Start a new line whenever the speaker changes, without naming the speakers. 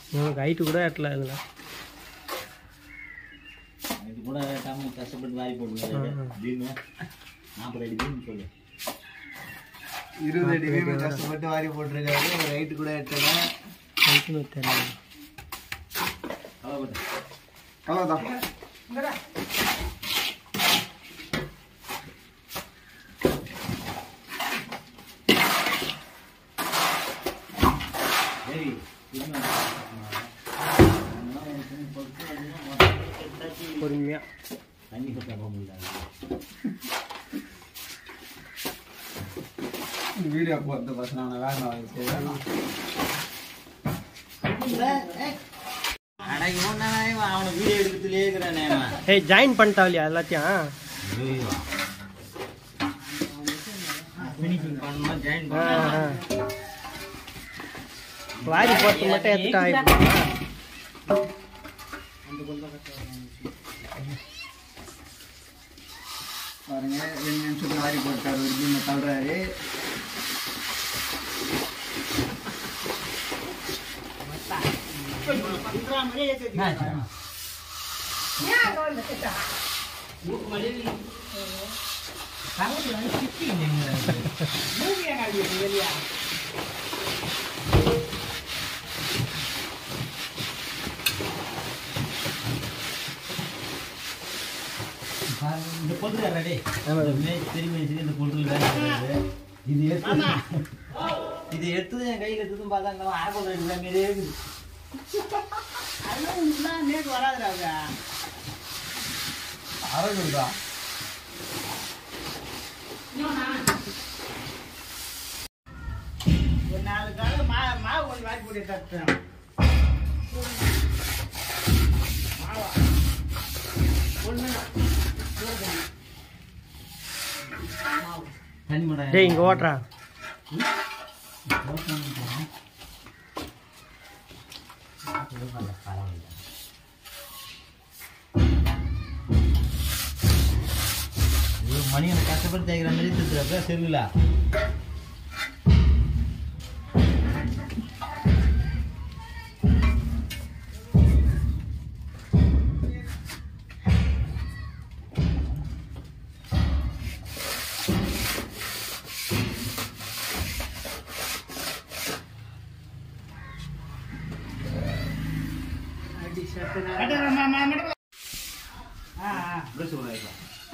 உனக்கு ஹைட்டு கூட எட்டல இதில்
இது கூட டாம கஷ்டப்பட்டு வாய் போடுவேன் பீமு நாற்பது அடி பீம் சொல்லு
இருபது அடி பீம் கஷ்டப்பட்டு வாரி போட்டிருக்காரு ஒரு ஹைட்டு கூட எட்டல
ஹைட்டுன்னு தெரியல
கவலைப்பட்டு
அவ்வளோதான்
சரி
பொறுமையாக
தண்ணி கட்ட போக முடியல
வீடியோ போகிறது பசங்க அவனை வேலை வாங்கி செய்வேன்
அடங்கி ஒன்னா அவனை வீடியோ எடுக்கிறதுலே இருக்கிறானே அவன்.
ஏய் ஜாயின் பண்ணிட்டாவில்லையா எல்லாத்தையும்
ஐயோ. finishing பண்ணணும் join
ஆ, ஆ.
பண்ணணும்.
வாரி போட்டு மட்டும் எடுத்துட்டா இப்போ
பாருங்க ரெண்டு நிமிஷத்துல வாரி போட்டார் ஒரு பீமை தள்ளுறாரு
இந்த பொருள் ரெடி திரும்பி இந்த பொருள் வேலை செய்யுது. இது எடுத்து இது எடுத்தது என் கையில் எடுத்ததும் பார்த்தா ஆப்பிள் ரெண்டு மாதிரியே இருக்குது
அரகுண்டா
தண்ணி மட்டும்
டேய் இங்கே ஓட்டுறா
ஐயோ, மணி எனக்கு கஷ்டப்பட்டு தேய்க்கிற மாதிரி திருத்துறப்ப சரிங்களா ப்ரெஷ் விடாது